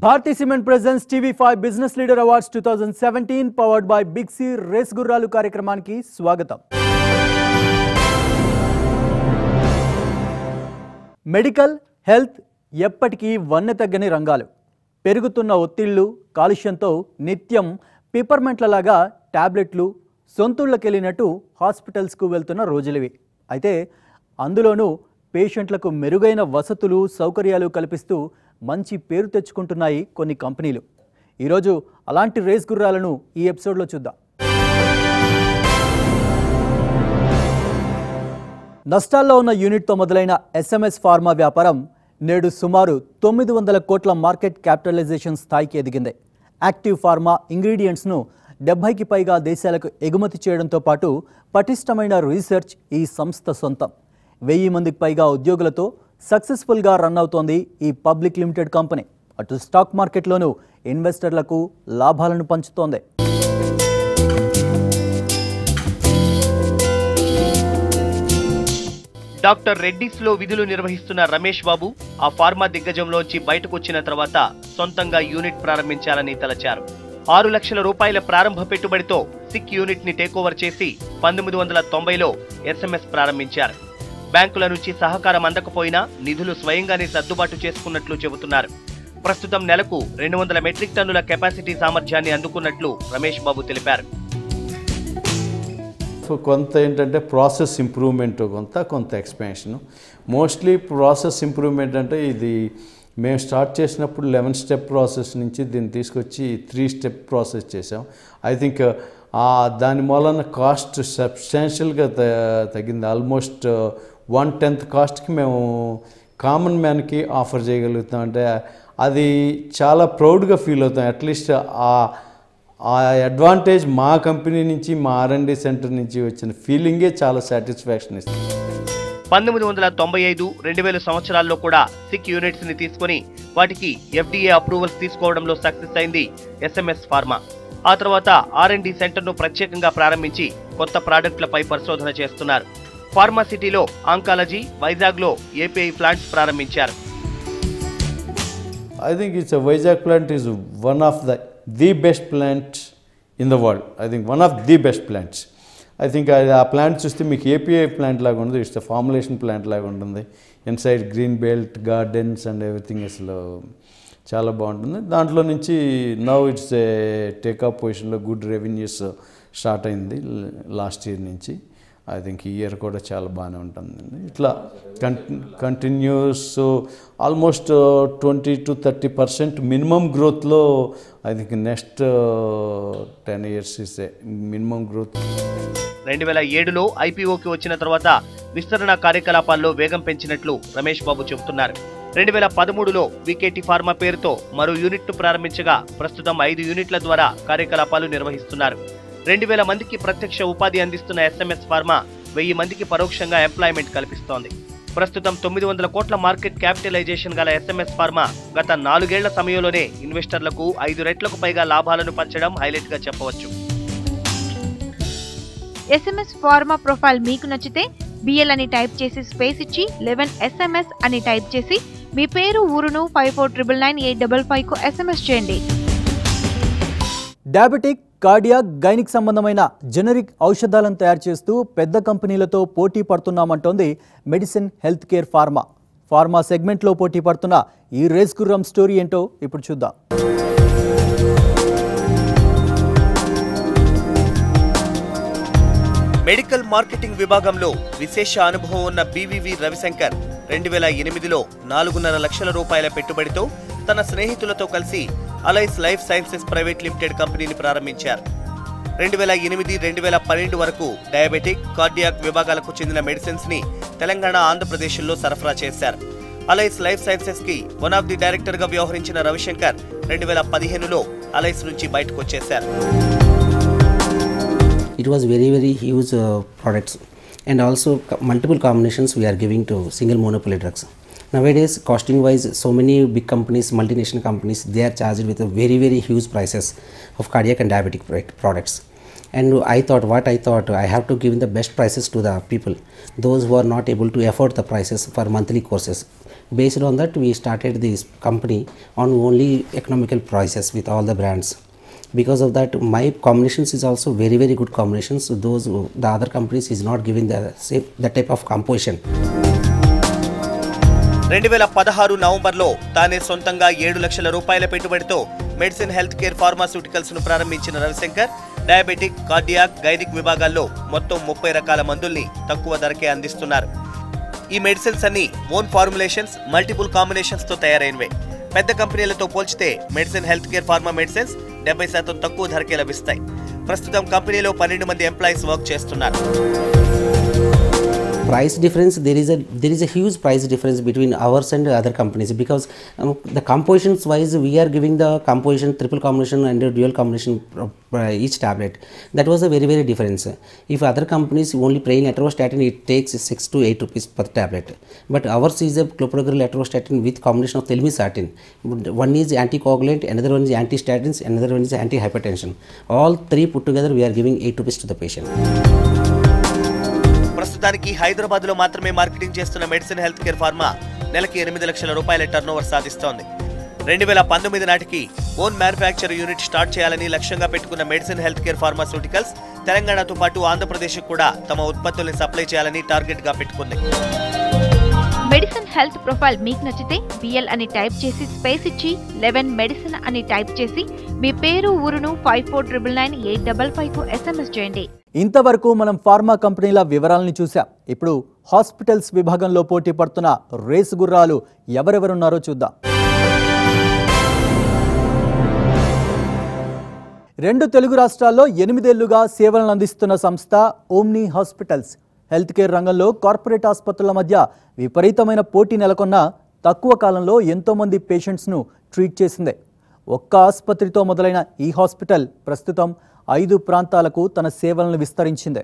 Bharati cement presents TV five business leader awards two thousand seventeen powered by Big C race గుర్రాలు కార్యక్రమానికి స్వాగతం medical health ఎప్పటికీ వన్నె తగ్గని రంగాలు పెరుగుతున్న ఒత్తిళ్లు కాలుష్యంతో నిత్యం పిపర్మెంట్లలాగా టాబ్లెట్లు సొంతూళ్ళకెళ్ళినట్టు హాస్పిటల్స్కు వెళ్తున్న రోజులివి అయితే అందులోనూ పేషెంట్లకు మెరుగైన వసతులు సౌకర్యాలు కల్పిస్తూ మంచి పేరు తెచ్చుకుంటున్నాయి కొన్ని కంపెనీలు ఈరోజు అలాంటి రేస్ గుర్రాలను ఈ ఎపిసోడ్లో చూద్దాం నష్టాల్లో ఉన్న యూనిట్తో మొదలైన ఎస్ఎంఎస్ ఫార్మా వ్యాపారం నేడు సుమారు తొమ్మిది వందల కోట్ల మార్కెట్ క్యాపిటలైజేషన్ స్థాయికి ఎదిగింది యాక్టివ్ ఫార్మా ఇంగ్రీడియంట్స్ను డెబ్బైకి పైగా దేశాలకు ఎగుమతి చేయడంతో పాటు పటిష్టమైన రీసెర్చ్ ఈ సంస్థ సొంతం వెయ్యి మందికి పైగా ఉద్యోగులతో సక్సెస్ఫుల్గా రన్ అవుతోంది ఈ పబ్లిక్ లిమిటెడ్ కంపెనీ అటు స్టాక్ మార్కెట్లోనూ ఇన్వెస్టర్లకు లాభాలను పంచుతోంది డాక్టర్ రెడ్డిస్ లో విధులు నిర్వహిస్తున్న రమేష్ బాబు ఆ ఫార్మా దిగ్గజంలోంచి బయటకు వచ్చిన తర్వాత సొంతంగా యూనిట్ ప్రారంభించాలని తలచారు ఆరు లక్షల రూపాయల ప్రారంభ పెట్టుబడితో సిక్ యూనిట్ ని టేకోవర్ చేసి పంతొమ్మిది వందల తొంభైలో ఎస్ఎంఎస్ ప్రారంభించారు బ్యాంకుల నుంచి సహకారం అందకపోయినా నిధులు స్వయంగానే సర్దుబాటు చేసుకున్నట్లు చెబుతున్నారు ప్రస్తుతం నెలకు రెండు వందల మెట్రిక్ టన్నుల కెపాసిటీ సామర్థ్యాన్ని అందుకున్నట్లు రమేష్ బాబు తెలిపారు సో కొంత ఏంటంటే ప్రాసెస్ ఇంప్రూవ్మెంట్ కొంత కొంత ఎక్స్పాన్షన్ మోస్ట్లీ ప్రాసెస్ ఇంప్రూవ్మెంట్ అంటే ఇది మేము స్టార్ట్ చేసినప్పుడు లెవెన్ స్టెప్ ప్రాసెస్ నుంచి దీన్ని తీసుకొచ్చి త్రీ స్టెప్ ప్రాసెస్ చేసాం ఐ థింక్ దాని మూలన కాస్ట్ సబ్స్టాన్షియల్గా తగ్గింది ఆల్మోస్ట్ వన్ టెన్త్ కాస్ట్కి మేము కామన్ మ్యాన్కి ఆఫర్ చేయగలుగుతాం అంటే అది చాలా ప్రౌడ్గా ఫీల్ అవుతాం అట్లీస్ట్ ఆ ఆ అడ్వాంటేజ్ మా కంపెనీ నుంచి మా ఆర్ఎండి సెంటర్ నుంచి వచ్చిన ఫీలింగే చాలా సాటిస్ఫాక్షన్ ఇస్తుంది పంతొమ్మిది వందల తొంభై ఐదు రెండు వేల సంవత్సరాల్లో కూడా సిక్ యూనిట్స్ ని తీసుకుని వాటికి ఎఫ్డీఏ అప్రూవల్స్ తీసుకోవడంలో సక్సెస్ అయింది ఎస్ఎంఎస్ ఫార్మా ఆ తర్వాత ఆర్ అండ్ డి సెంటర్ ను ప్రత్యేకంగా ప్రారంభించి కొత్త ప్రాడక్టులపై పరిశోధన చేస్తున్నారు ఫార్మా సిటీలో ఆంకాలజీ వైజాగ్ లో ఏపీఐ ప్లాంట్స్ ప్రారంభించారు I think it's Vizag plant is one of the the best plant in the world I think one of the best plants I think ఆ ప్లాంట్ చూస్తే మీకు ఏపీఐ ప్లాంట్ లాగా ఉండదు ఇట్స్ ఫార్ములేషన్ ప్లాంట్ లాగా ఉంటుంది inside green belt gardens and everything అసలు చాలా బాగుంటుంది దాంట్లో నుంచి నవ్ ఇట్స్ ఏ టేకప్ పొజిషన్లో గుడ్ రెవెన్యూస్ స్టార్ట్ అయింది లాస్ట్ ఇయర్ నుంచి ఐ థింక్ ఈ ఇయర్ కూడా చాలా బాగానే ఉంటుందండి ఇట్లా కంటి continues almost twenty two thirty percent minimum గ్రోత్లో I think next ten years is a minimum growth రెండు వేల ఏడులో ఐపీఓకి వచ్చిన తర్వాత విస్తరణ కార్యకలాపాల్లో వేగం పెంచినట్లు రమేష్ బాబు చెబుతున్నారు రెండు వేల పదమూడులో వికేటి ఫార్మా పేరుతో మరో యూనిట్ ను ప్రారంభించగా ప్రస్తుతం ఐదు యూనిట్ల ద్వారా కార్యకలాపాలు నిర్వహిస్తున్నారు రెండు వేల మందికి ప్రత్యక్ష ఉపాధి అందిస్తున్న ఎస్ఎంఎస్ ఫార్మా వెయ్యి మందికి పరోక్షంగా ఎంప్లాయ్మెంట్ కల్పిస్తోంది ప్రస్తుతం తొమ్మిది వందల కోట్ల మార్కెట్ క్యాపిటలైజేషన్ గల ఎస్ఎంఎస్ ఫార్మా గత నాలుగేళ్ల సమయంలోనే ఇన్వెస్టర్లకు ఐదు రెట్లకు పైగా లాభాలను పంచడం హైలైట్ గా చెప్పవచ్చు ఎస్ఎంఎస్ ఫార్మా ప్రొఫైల్ మీకు నచ్చితే బిఎల్ అని టైప్ చేసి స్పేస్ ఇచ్చి లెవెన్ ఎస్ఎంఎస్ అని టైప్ చేసి మీ పేరు ఊరును five four triple nine eight double five కు ఎస్ఎంఎస్ చేయండి డయాబెటిక్ కార్డియాక్ గైనిక్ సంబంధమైన జెనరిక్ ఔషధాలను తయారు చేస్తూ పెద్ద కంపెనీలతో పోటీ పడుతున్నామంటోంది medicine health care pharma pharma సెగ్మెంట్లో పోటీ పడుతున్న ఈ రేస్ గుర్రం స్టోరీ ఏంటో ఇప్పుడు చూద్దాం మెడికల్ మార్కెటింగ్ విభాగంలో విశేష అనుభవం ఉన్న బీవీవి రవిశంకర్ రెండు వేల ఎనిమిదిలో నాలుగున్నర లక్షల రూపాయల పెట్టుబడితో తన స్నేహితులతో కలిసి allies life sciences private limited కంపెనీని ప్రారంభించారు రెండు వేల ఎనిమిది రెండు వేల పన్నెండు వరకు డయాబెటిక్ కార్డియాక్ విభాగాలకు చెందిన మెడిసిన్స్ ని తెలంగాణ ఆంధ్రప్రదేశ్లో సరఫరా చేశారు అలైస్ లైఫ్ సైన్సెస్ కి వన్ ఆఫ్ ది డైరెక్టర్ గా వ్యవహరించిన రవిశంకర్ రెండు వేల పదిహేనులో అలైస్ నుంచి బయటకు వచ్చేశారు it was very very huge uh, products and also co- multiple combinations we are giving to single monopoly drugs nowadays costing wise so many big companies multinational companies they are charged with a very very huge prices of cardiac and diabetic pro- products and i thought what i thought i have to give the best prices to the people those who are not able to afford the prices for monthly courses Based on that, we started this company on only economical prices with all the brands. Because of that, my combinations is also very very good combinations. Those who- the other companies is not giving the same that type of composition. రెండు వేల పదహారు నవంబర్లో తానే సొంతంగా ఏడు లక్షల రూపాయల పెట్టుబడితో మెడిసిన్ హెల్త్ కేర్ ఫార్మాస్యూటికల్స్ ను ప్రారంభించిన రవిశంకర్ డయాబెటిక్ కార్డియాక్ గైనిక్ విభాగాల్లో మొత్తం ముప్పై రకాల మందుల్ని తక్కువ ధరకే అందిస్తున్నారు ఈ మెడిసిన్స్ అన్ని ఓన్ ఫార్ములేషన్స్ మల్టిపుల్ కాంబినేషన్స్ తో తయారైనవే పెద్ద కంపెనీలతో పోల్చితే medicine health care pharma medicines డెబ్బై శాతం తక్కువ ధరకే లభిస్తాయి ప్రస్తుతం కంపెనీలో పన్నెండు మంది ఎంప్లాయీస్ వర్క్ చేస్తున్నారు price difference there is a there is a huge price difference between ours and other companies because um, the compositions wise we are giving the composition triple combination and dual combination uh, uh, each tablet that was a very very difference if other companies only plain atorvastatin it takes 6 to 8 rupees per tablet but ours is a clopidogrel atorvastatin with combination of telmisartan one is anticoagulant another one is antistatins another one is antihypertension all three put together we are giving 8 rupees to the patient ప్రస్తుతానికి హైదరాబాద్ లో మాత్రమే marketing చేస్తున్న medicine health care pharma నెలకి ఎనిమిది లక్షల రూపాయల turnover సాధిస్తోంది రెండు వేల పంతొమ్మిది నాటికి ఓన్ మ్యానుఫ్యాక్చర్ యూనిట్ స్టార్ట్ చేయాలని లక్ష్యంగా పెట్టుకున్న మెడిసిన్ హెల్త్ కేర్ ఫార్మాస్యూటికల్స్ తెలంగాణతో పాటు ఆంధ్రప్రదేశ్ కూడా తమ ఉత్పత్తుల్ని సప్లై చేయాలని టార్గెట్ గా పెట్టుకుంది మెడిసిన్ హెల్త్ ప్రొఫైల్ మీకు నచ్చితే బిఎల్ అని టైప్ చేసి స్పేస్ ఇచ్చి లెవెన్ మెడిసిన్ అని టైప్ చేసి మీ పేరు ఊరును five four triple nine eight double five కు ఎస్ఎంఎస్ చేయండి ఇంతవరకు మనం ఫార్మా కంపెనీల వివరాలను చూసాం ఇప్పుడు హాస్పిటల్స్ విభాగంలో పోటీ పడుతున్న రేసు గుర్రాలు ఎవరెవరున్నారో చూద్దాం రెండు తెలుగు రాష్ట్రాల్లో ఎనిమిదేళ్లుగా సేవలను అందిస్తున్న సంస్థ ఓమ్ని హాస్పిటల్స్ హెల్త్ కేర్ రంగంలో కార్పొరేట్ ఆసుపత్రుల మధ్య విపరీతమైన పోటీ నెలకొన్న తక్కువ కాలంలో ఎంతోమంది పేషెంట్స్ను ట్రీట్ చేసిందే ఒక్క ఆసుపత్రితో మొదలైన ఈ హాస్పిటల్ ప్రస్తుతం ఐదు ప్రాంతాలకు తన సేవలను విస్తరించింది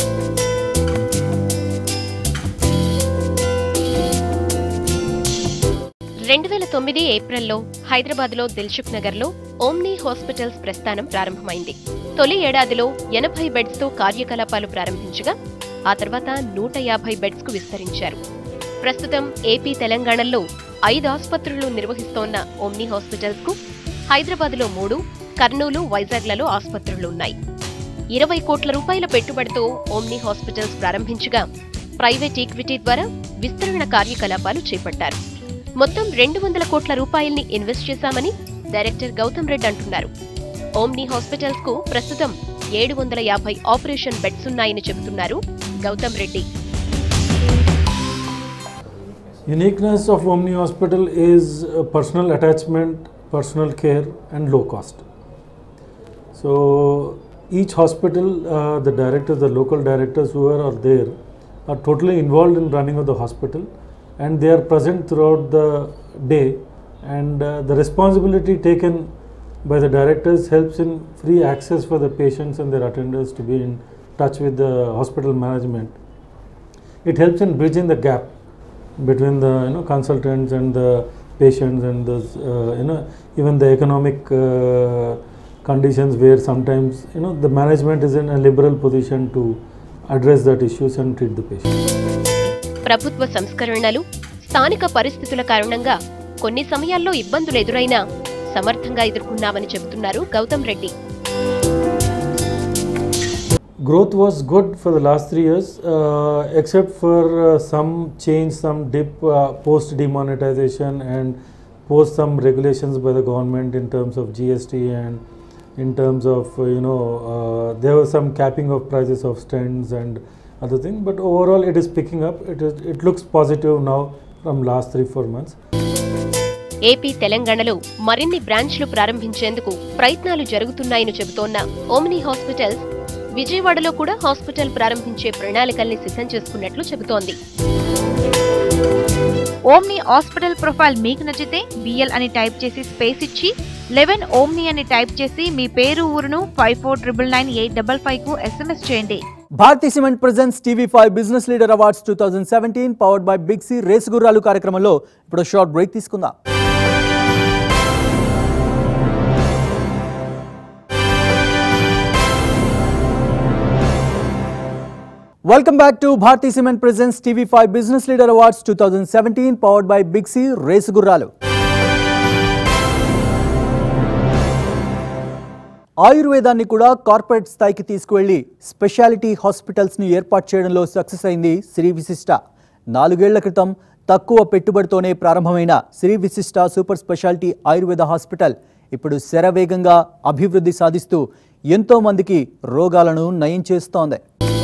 రెండు వేల తొమ్మిది ఏప్రిల్లో హైదరాబాద్లో దిల్సుఖ్ నగర్లో ఓమ్నీ హాస్పిటల్స్ ప్రస్థానం ప్రారంభమైంది తొలి ఏడాదిలో ఎనభై బెడ్స్తో కార్యకలాపాలు ప్రారంభించగా ఆ తర్వాత నూట యాభై బెడ్స్కు విస్తరించారు ప్రస్తుతం ఏపీ తెలంగాణలో ఐదు ఆసుపత్రులు నిర్వహిస్తోన్న ఓమ్నీ హాస్పిటల్స్కు హైదరాబాద్లో మూడు కర్నూలు వైజాగ్లలో ఆసుపత్రులు ఉన్నాయి ఇరవై కోట్ల రూపాయల పెట్టుబడితో ఓమ్నీ హాస్పిటల్స్ ప్రారంభించగా ప్రైవేట్ ఈక్విటీ ద్వారా విస్తరణ కార్యకలాపాలు చేపట్టారు మొత్తం రెండు వందల కోట్ల రూపాయల్ని ఇన్వెస్ట్ చేశామని డైరెక్టర్ గౌతమ్ రెడ్డి అంటున్నారు ఓమ్నీ హాస్పిటల్స్ కు ప్రస్తుతం ఏడు వందల యాభై ఆపరేషన్ బెడ్స్ ఉన్నాయని చెబుతున్నారు Gautam Reddy Uniqueness of Omni Hospital is uh, personal attachment, personal care, and low cost. So each hospital, uh, the directors, the local directors who are, are there, are totally involved in running of the hospital, and they are present throughout the day. And uh, the responsibility taken by the directors helps in free access for the patients and their attenders to be in touch with the hospital management. It helps in bridging the gap between the you know consultants and the patients and the uh, you know even the economic uh, conditions where sometimes you know the management is in a liberal position to address that issues and treat the patient. ప్రభుత్వ సంస్కరణలు స్థానిక పరిస్థితుల కారణంగా కొన్ని సమయాల్లో ఇబ్బందులు ఎదురైనా సమర్థంగా ఎదుర్కొన్నామని చెబుతున్నారు Gautam Reddy growth was good for the last three years, uh, except for uh, some change, some dip uh, post demonetization and post some regulations by the government in terms of GST and in terms of uh, you know uh, there was some capping of prices of stents and other things. But overall, it is picking up. It is it looks positive now from last three four months. AP తెలంగాణలో మరిన్ని బ్రాంచ్లు ప్రారంభించేందుకు ప్రయత్నాలు జరుగుతున్నాయని చెబుతోన్న omni hospitals విజయవాడలో కూడా hospital ప్రారంభించే ప్రణాళికల్ని సిద్ధం చేసుకున్నట్లు చెబుతోంది ఓమ్ని హాస్పిటల్ ప్రొఫైల్ మీకు నచ్చితే బిఎల్ అని టైప్ చేసి స్పేస్ ఇచ్చి లెవెన్ ఓమ్ని అని టైప్ చేసి మీ పేరు ఊరును five four triple nine eight double five కు ఎస్ఎంఎస్ చేయండి Bharathi cement presents TV five business leader awards two thousand seventeen powered by Big C race గుర్రాలు కార్యక్రమంలో ఇప్పుడు షార్ట్ బ్రేక్ తీసుకుందాం welcome back to Bharathi cement presents TV five business leader awards two thousand seventeen powered by Big C race గుర్రాలు ఆయుర్వేదాన్ని కూడా corporate స్థాయికి తీసుకువెళ్లి speciality హాస్పిటల్స్ని ఏర్పాటు చేయడంలో సక్సెస్ అయింది శ్రీ విశిష్ట నాలుగేళ్ల క్రితం తక్కువ పెట్టుబడితోనే ప్రారంభమైన Shri Vishishta super speciality Ayurveda hospital ఇప్పుడు శరవేగంగా అభివృద్ధి సాధిస్తూ ఎంతో మందికి రోగాలను నయం చేస్తోంది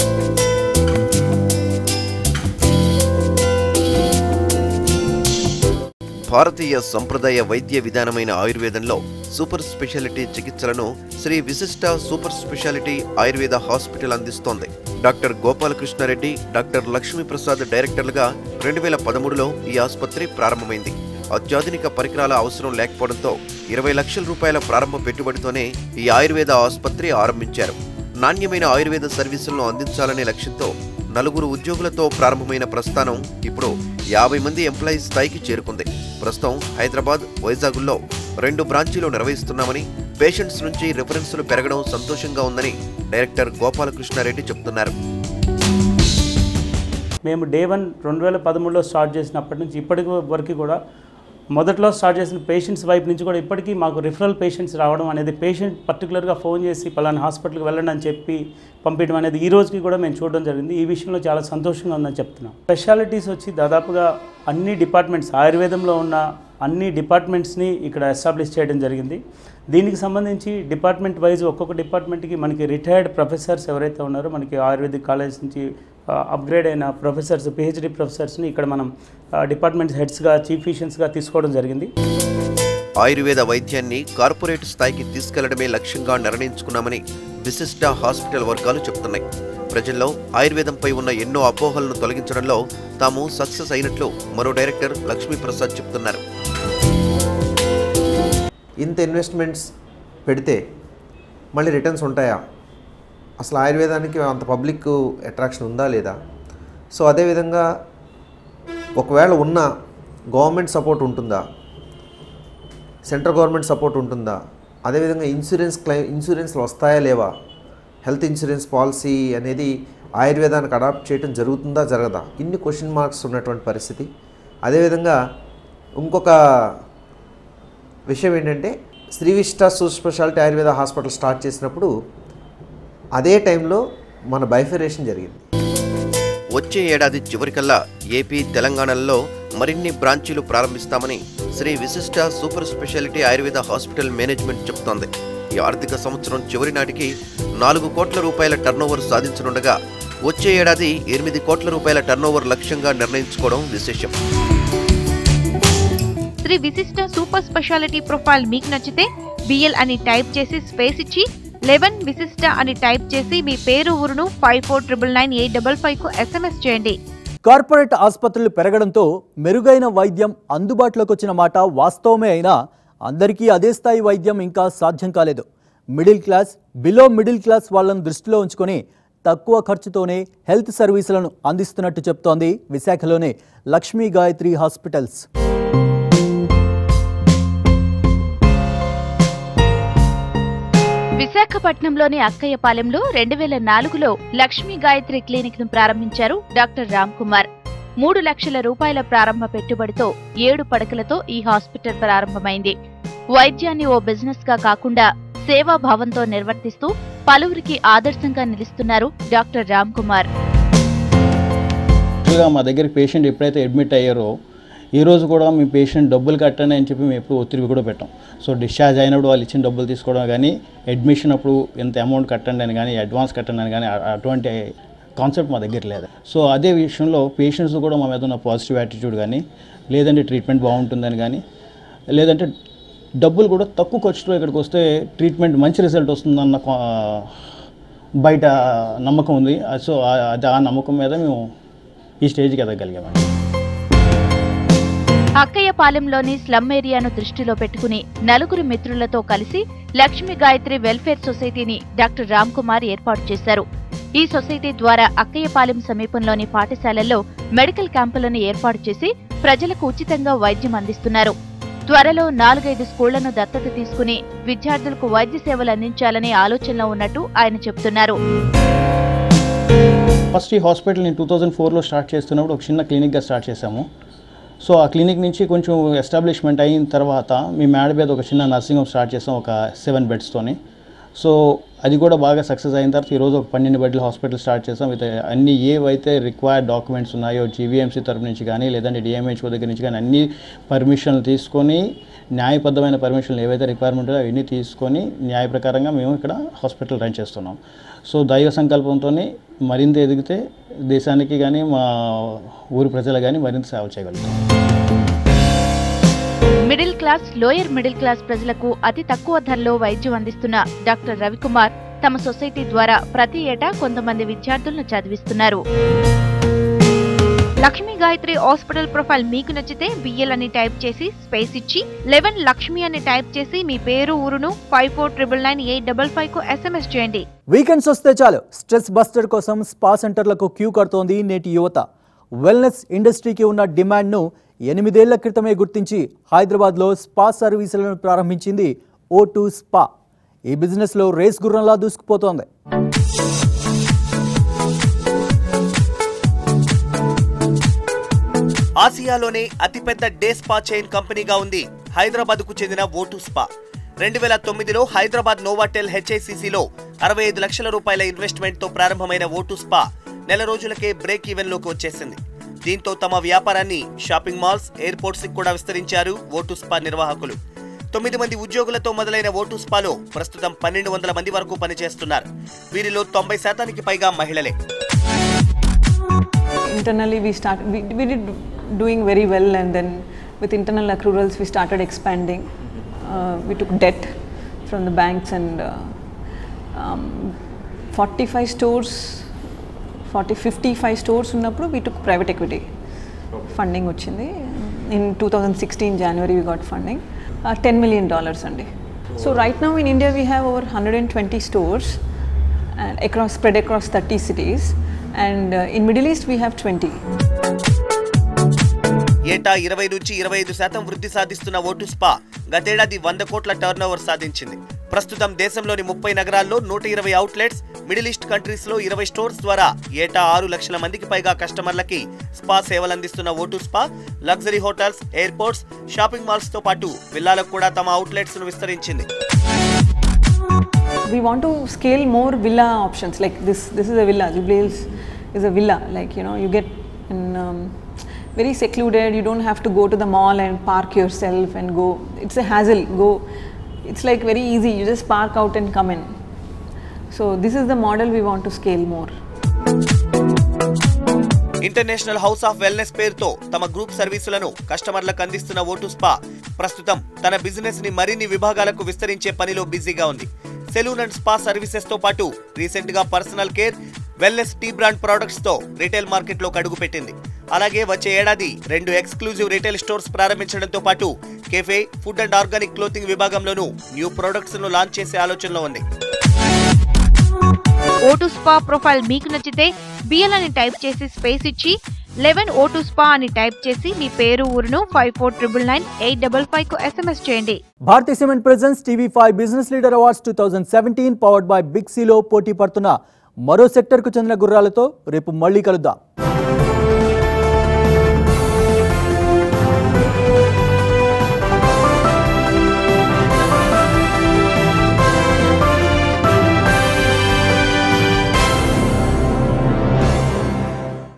భారతీయ సంప్రదాయ వైద్య విధానమైన ఆయుర్వేదంలో సూపర్ స్పెషాలిటీ చికిత్సలను Sri Vishishta super speciality Ayurveda hospital అందిస్తోంది డాక్టర్ గోపాలకృష్ణారెడ్డి డాక్టర్ లక్ష్మీప్రసాద్ డైరెక్టర్లుగా రెండు వేల పదమూడులో ఈ ఆసుపత్రి ప్రారంభమైంది అత్యాధునిక పరికరాల అవసరం లేకపోవడంతో ఇరవై లక్షల రూపాయల ప్రారంభ పెట్టుబడితోనే ఈ ఆయుర్వేద ఆసుపత్రి ఆరంభించారు నాణ్యమైన ఆయుర్వేద సర్వీసులను అందించాలనే లక్ష్యంతో నలుగురు ఉద్యోగులతో ప్రారంభమైన ప్రస్థానం ఇప్పుడు యాభై మంది ఎంప్లాయీస్ స్థాయికి చేరుకుంది ప్రస్తుతం హైదరాబాద్ వైజాగుల్లో రెండు బ్రాంచీలు నిర్వహిస్తున్నామని పేషెంట్స్ నుంచి రిఫరెన్సులు పెరగడం సంతోషంగా ఉందని డైరెక్టర్ గోపాలకృష్ణారెడ్డి చెబుతున్నారు మేము డే వన్ రెండు వేల పదమూడులో స్టార్ట్ చేసినప్పటి నుంచి ఇప్పటి వరకు కూడా మొదట్లో స్టార్ట్ చేసిన పేషెంట్స్ వైపు నుంచి కూడా ఇప్పటికీ మాకు రిఫరల్ పేషెంట్స్ రావడం అనేది పేషెంట్ పర్టికులర్గా ఫోన్ చేసి పలానా హాస్పిటల్కి వెళ్ళండి అని చెప్పి పంపించడం అనేది ఈ రోజుకి కూడా మేము చూడడం జరిగింది ఈ విషయంలో చాలా సంతోషంగా ఉందని చెప్తున్నాం స్పెషాలిటీస్ వచ్చి దాదాపుగా అన్ని డిపార్ట్మెంట్స్ ఆయుర్వేదంలో ఉన్న అన్ని డిపార్ట్మెంట్స్ని ఇక్కడ ఎస్టాబ్లిష్ చేయడం జరిగింది దీనికి సంబంధించి డిపార్ట్మెంట్ వైజ్ ఒక్కొక్క డిపార్ట్మెంట్కి మనకి రిటైర్డ్ ప్రొఫెసర్స్ ఎవరైతే ఉన్నారో మనకి ఆయుర్వేదిక్ కాలేజ్ నుంచి అప్గ్రేడ్ అయిన ప్రొఫెసర్స్ పిహెచ్డి ప్రొఫెసర్స్ని ఇక్కడ మనం డిపార్ట్మెంట్ హెడ్స్గా చీఫ్ ఫిషియన్స్గా తీసుకోవడం జరిగింది ఆయుర్వేద వైద్యాన్ని కార్పొరేట్ స్థాయికి తీసుకెళ్లడమే లక్ష్యంగా నిర్ణయించుకున్నామని విశిష్ట హాస్పిటల్ వర్గాలు చెబుతున్నాయి ప్రజల్లో ఆయుర్వేదంపై ఉన్న ఎన్నో అపోహలను తొలగించడంలో తాము సక్సెస్ అయినట్లు మరో డైరెక్టర్ లక్ష్మీప్రసాద్ చెబుతున్నారు ఇంత ఇన్వెస్ట్మెంట్స్ పెడితే మళ్ళీ రిటర్న్స్ ఉంటాయా అసలు ఆయుర్వేదానికి అంత పబ్లిక్ అట్రాక్షన్ ఉందా లేదా సో అదేవిధంగా ఒకవేళ ఉన్న గవర్నమెంట్ సపోర్ట్ ఉంటుందా సెంట్రల్ గవర్నమెంట్ సపోర్ట్ ఉంటుందా అదేవిధంగా ఇన్సూరెన్స్ క్లెయిమ్ ఇన్సూరెన్స్లు వస్తాయా లేవా హెల్త్ ఇన్సూరెన్స్ పాలసీ అనేది ఆయుర్వేదానికి అడాప్ట్ చేయడం జరుగుతుందా జరగదా ఇన్ని క్వశ్చన్ మార్క్స్ ఉన్నటువంటి పరిస్థితి అదేవిధంగా ఇంకొక విషయం ఏంటంటే Sri Vishta super speciality Ayurveda hospital start చేసినప్పుడు అదే టైంలో మన బైఫరేషన్ జరిగింది వచ్చే ఏడాది చివరికల్లా ఏపీ తెలంగాణలలో మరిన్ని బ్రాంచీలు ప్రారంభిస్తామని Sri Vishishta super speciality Ayurveda hospital management చెబుతోంది ఈ ఆర్థిక సంవత్సరం చివరి నాటికి నాలుగు కోట్ల రూపాయల టర్నోవర్ సాధించనుండగా వచ్చే ఏడాది ఎనిమిది కోట్ల రూపాయల టర్నోవర్ లక్ష్యంగా నిర్ణయించుకోవడం విశేషం Shri Vishishta super speciality profile మీకు నచ్చితే బిఎల్ అని టైప్ చేసి స్పేస్ ఇచ్చి లెవెన్ విశిష్ట అని టైప్ చేసి మీ పేరు ఊరును five four triple nine eight double five కు ఎస్ఎంఎస్ చేయండి కార్పొరేట్ ఆసుపత్రులు పెరగడంతో మెరుగైన వైద్యం అందుబాటులోకి వచ్చిన మాట వాస్తవమే అయినా అందరికీ అదే స్థాయి వైద్యం ఇంకా సాధ్యం కాలేదు middle class below middle class వాళ్ళను దృష్టిలో ఉంచుకొని తక్కువ ఖర్చుతోనే హెల్త్ సర్వీసులను అందిస్తున్నట్టు చెప్తోంది విశాఖలోని లక్ష్మీ గాయత్రి హాస్పిటల్స్ విశాఖపట్నంలోని అక్కయ్యపాలెంలో రెండు వేల నాలుగులో లక్ష్మీ గాయత్రి క్లినిక్ ను ప్రారంభించారు డాక్టర్ రామ్ కుమార్ మూడు లక్షల రూపాయల ప్రారంభ పెట్టుబడితో ఏడు పడకలతో ఈ హాస్పిటల్ ప్రారంభమైంది వైద్యాన్ని ఓ బిజినెస్ గా కాకుండా సేవాభావంతో నిర్వర్తిస్తూ పలువురికి ఆదర్శంగా నిలుస్తున్నారు డాక్టర్ రామ్ కుమార్ యాక్చువల్గా మా దగ్గరికి పేషెంట్ ఎప్పుడైతే అడ్మిట్ అయ్యారో ఈ రోజు కూడా మీ పేషెంట్ డబ్బులు కట్టండి అని చెప్పి మేము ఎప్పుడు ఒత్తిడి కూడా పెట్టాం సో డిశ్చార్జ్ అయినప్పుడు వాళ్ళు ఇచ్చిన డబ్బులు తీసుకోవడం కానీ అడ్మిషన్ అప్పుడు ఎంత అమౌంట్ కట్టండి అని కానీ అడ్వాన్స్ కట్టండి అని కానీ అ- అటువంటి కాన్సెప్ట్ మా దగ్గర లేదు సో అదే విషయంలో పేషెంట్స్ కూడా మా మీద ఉన్న పాజిటివ్ యాటిట్యూడ్ కానీ లేదంటే ట్రీట్మెంట్ బాగుంటుందని కానీ లేదంటే డబ్బులు కూడా తక్కువ ఖర్చుతో ఇక్కడికి వస్తే ట్రీట్మెంట్ మంచి రిజల్ట్ వస్తుందన్న కా- బయట నమ్మకం ఉంది సో ఆ- అది ఆ నమ్మకం మీద మేము ఈ స్టేజ్కి ఎదగలిగామండి అక్కయ్యపాలెంలోని స్లమ్ ఏరియాను దృష్టిలో పెట్టుకుని నలుగురు మిత్రులతో కలిసి లక్ష్మీ గాయత్రి వెల్ఫేర్ సొసైటీని డాక్టర్ రామ్ కుమార్ ఏర్పాటు చేశారు ఈ సొసైటీ ద్వారా అక్కయ్యపాలెం సమీపంలోని పాఠశాలల్లో మెడికల్ క్యాంపులను ఏర్పాటు చేసి ప్రజలకు ఉచితంగా వైద్యం అందిస్తున్నారు త్వరలో నాలుగైదు స్కూళ్లను దత్తత తీసుకుని విద్యార్థులకు వైద్య సేవలు అందించాలనే ఆలోచనలో ఉన్నట్టు ఆయన చెబుతున్నారు ఫస్ట్ ఈ హాస్పిటల్ నేను టూ థౌజండ్ ఫోర్లో స్టార్ట్ చేస్తున్నప్పుడు ఒక చిన్న క్లినిక్గా స్టార్ట్ చేశాము సో ఆ క్లినిక్ నుంచి కొంచెం ఎస్టాబ్లిష్మెంట్ అయిన తర్వాత మీ మేడ మీద ఒక చిన్న నర్సింగ్ హోమ్ స్టార్ట్ చేసాం ఒక సెవెన్ బెడ్స్తోని సో అది కూడా బాగా సక్సెస్ అయిన తర్వాత ఈరోజు ఒక పన్నెండు బెడ్ల హాస్పిటల్ స్టార్ట్ చేసాం విత్ అన్ని ఏవైతే రిక్వైర్డ్ డాక్యుమెంట్స్ ఉన్నాయో జీవీఎంసీ తరపు నుంచి కానీ లేదంటే డిఎంహెచ్ఓ దగ్గర నుంచి కానీ అన్ని పర్మిషన్లు తీసుకొని న్యాయబద్ధమైన పర్మిషన్లు ఏవైతే రిక్వైర్మెంట్ ఉన్నాయో అవన్నీ తీసుకొని న్యాయ ప్రకారంగా మేము ఇక్కడ హాస్పిటల్ రన్ చేస్తున్నాం సో దైవ సంకల్పంతో మరింత ఎదిగితే దేశానికి కానీ మా ఊరి ప్రజలు కానీ మరింత సేవ చేయగలుగుతాం middle class lower middle class ప్రజలకు అతి తక్కువ ధరలో వైద్యం అందిస్తున్న డాక్టర్ రవికుమార్ తమ సొసైటీ ద్వారా ప్రతి ఏటా కొంతమంది విద్యార్థులను చదివిస్తున్నారు లక్ష్మీ గాయత్రి హాస్పిటల్ ప్రొఫైల్ మీకు నచ్చితే బిఎల్ అని టైప్ చేసి స్పేస్ ఇచ్చి లెవెన్ లక్ష్మి అని టైప్ చేసి మీ పేరు ఊరును five four triple nine eight double five కు ఎస్ఎంఎస్ చేయండి వీకెండ్స్ వస్తే చాలు స్ట్రెస్ బస్టర్ కోసం స్పా సెంటర్లకు క్యూ కడుతోంది నేటి యువత వెల్నెస్ ఇండస్ట్రీకి ఉన్న డిమాండ్ను ఎనిమిదేళ్ల క్రితమే గుర్తించి హైదరాబాద్లో స్పా సర్వీసులను ప్రారంభించింది ఓ టూ స్పా ఈ బిజినెస్లో రేస్ గుర్రంలా దూసుకుపోతోంది ఆసియాలోనే అతిపెద్ద డే స్పా చైన్ కంపెనీగా ఉంది హైదరాబాద్ కు చెందిన ఓటు స్పా రెండు వేల తొమ్మిదిలో హైదరాబాద్ నోవాటెల్ హెచ్ఐసిసిలో అరవై ఐదు లక్షల రూపాయల ఇన్వెస్ట్మెంట్ తో ప్రారంభమైన ఓటు స్పా నెల రోజులకే బ్రేక్ ఈవెన్ లోకి వచ్చేసింది దీంతో తమ వ్యాపారాన్ని షాపింగ్ మాల్స్ ఎయిర్పోర్ట్స్ కూడా విస్తరించారు ఓటు స్పా నిర్వాహకులు తొమ్మిది మంది ఉద్యోగులతో మొదలైన ఓటు స్పాలో ప్రస్తుతం పన్నెండు వందల మంది వరకు పనిచేస్తున్నారు వీరిలో తొంభై శాతానికి పైగా మహిళలే internally we started we, we did doing very well and then with internal accruals we started expanding uh, we took debt from the banks and uh, um, 45 stores 40 55 stores ఉన్నప్పుడు we took private equity funding వచ్చింది in 2016 january we got funding uh, 10 million dollars అండి so right now in india we have over 120 stores and across spread across 30 cities and uh, in middle east we have 20 ఏటా ఇరవై నుంచి ఇరవై ఐదు శాతం వృద్ధి సాధిస్తున్న ఓటు స్పా గతేడాది వంద కోట్ల టర్నోవర్ సాధించింది ప్రస్తుతం దేశంలోని ముప్పై నగరాల్లో నూట ఇరవై అవుట్లెట్స్ మిడిల్ ఈస్ట్ కంట్రీస్ లో ఇరవై స్టోర్స్ ద్వారా ఏటా ఆరు లక్షల మందికి పైగా కస్టమర్లకి స్పా సేవలు అందిస్తున్న O two spa luxury hotels airports shopping malls తో పాటు విల్లాలకు కూడా తమ అవుట్లెట్స్ ను విస్తరించింది we want to scale more villa options like this this is a villa jubilee hills is a villa like you know you get in um, very secluded you don't have to go to the mall and park yourself and go it's a hassle go it's like very easy you just park out and come in so this is the model we want to scale more international house of wellness పేరుతో తమ group సర్వీసులను కస్టమర్లకు అందిస్తున్న O two spa ప్రస్తుతం తన business ని మరిన్ని విభాగాలకు విస్తరించే పనిలో బిజీగా ఉంది సెలూన్ అండ్ స్పా సర్వీసెస్ తో పాటు రీసెంట్ గా personal care wellness tea brand products తో రీటైల్ మార్కెట్ లో అడుగుపెట్టింది అలాగే వచ్చే ఏడాది రెండు ఎక్స్క్లూజివ్ రీటైల్ స్టోర్స్ ప్రారంభించడంతో పాటు cafe food and organic clothing విభాగంలోనూ న్యూ ప్రొడక్ట్స్ ను లాంచ్ చేసే ఆలోచనలో ఉంది ఓటు స్పా ప్రొఫైల్ మీకు నచ్చితే బిఎల్ అని టైప్ చేసి స్పేస్ ఇచ్చి లెవెన్ ఓటు స్పా అని టైప్ చేసి మీ పేరు ఊరును five four triple nine eight double five కు ఎస్ఎంఎస్ చేయండి Bharathi cement presents TV five business leader awards two thousand seventeen powered by big సీలో పోటీ పడుతున్న మరో సెక్టర్కు చెందిన గుర్రాలతో రేపు మళ్ళీ కలుద్దాం